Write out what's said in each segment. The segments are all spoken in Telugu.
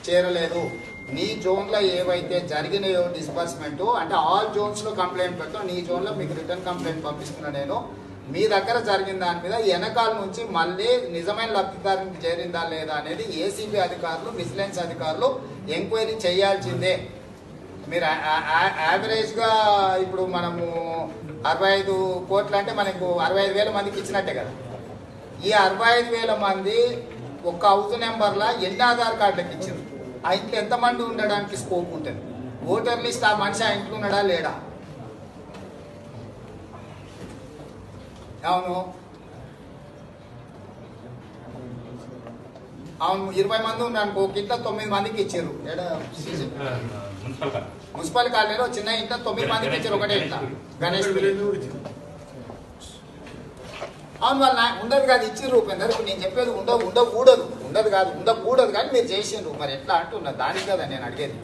చేరలేదు నీ జోన్లో ఏవైతే జరిగినాయో డిస్బర్స్మెంట్ అంటే ఆల్ జోన్స్లో కంప్లైంట్ పెడతాం నీ జోన్లో మీకు రిటర్న్ కంప్లైంట్ పంపిస్తున్నా నేను మీ దగ్గర జరిగిన దాని మీద వెనకాల నుంచి మళ్ళీ నిజమైన లబ్ధిదారునికి చేరిందా లేదా అనేది ఏసీబీ అధికారులు విజిలెన్స్ అధికారులు ఎంక్వైరీ చేయాల్సిందే మీరు యావరేజ్గా ఇప్పుడు మనము అరవై ఐదు కోట్లు అంటే మనకు అరవై ఐదు వేల మందికి ఇచ్చినట్టే కదా ఈ అరవై ఐదు వేల మంది ఒక హౌస్ నెంబర్లో ఎన్ని ఆధార్ కార్డులకు ఇచ్చారు ఆ ఇంట్లో ఎంతమంది ఉండడానికి స్కోప్ ఉంటుంది ఓటర్ లిస్ట్ ఆ మనిషి ఆ ఇంట్లో ఉన్నాడా లేడా అవును అవును ఇరవై మంది ఉన్నారు అనుకో ఒక ఇంట్లో తొమ్మిది మందికి ఇచ్చారు ఏడా మున్సిపల్ కాదు మున్సిపల్ కాలనీలో చిన్న ఇంట్లో తొమ్మిది మందికి ఇచ్చారు ఒకటే ఇంట్లో గణేష్ అవును వాళ్ళ నా- ఉండదు కాదు ఇచ్చిర్రు ఉపేందర్ ఇప్పుడు నేను చెప్పేది ఉండవు ఉండకూడదు ఉండదు కాదు ఉండకూడదు కానీ మీరు చేసిండ్రు మరి ఎట్లా అంటున్నా దానికి కదా నేను అడిగేది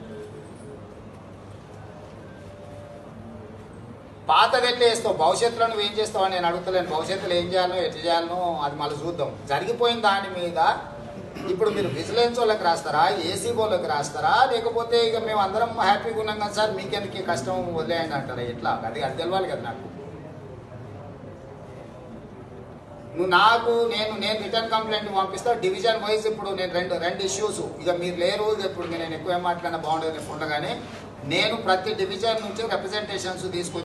పాతది ఎట్లా చేస్తావు భవిష్యత్తులో నువ్వు ఏం చేస్తావు అని నేను అడుగుతలేను భవిష్యత్తులో ఏం చేయాలో ఎట్లా చేయాలనో అది మళ్ళీ చూద్దాం జరిగిపోయిన దాని మీద ఇప్పుడు మీరు విజిలెన్స్ వాళ్ళకి రాస్తారా ఏసీ వాళ్ళకి రాస్తారా లేకపోతే ఇక మేము అందరం హ్యాపీగా ఉన్నాం కదా సార్ మీకెందుకు ఈ కష్టం వదిలేయండి అంటారా ఎట్లా అది అది తెలవాలి కదా నాకు నువ్వు నాకు నేను నేను రిటర్న్ కంప్లైంట్ పంపిస్తా డివిజన్ వైజ్ ఇప్పుడు నేను రెండు రెండు ఇష్యూస్ ఇక మీరు లేరు ఇక ఇప్పుడు నేను ఎక్కువ ఏం మాట్లాడినా బాగుండదు ఉండగానే నేను ప్రతి డివిజన్ నుంచి రిప్రజెంటేషన్స్ తీసుకొచ్చి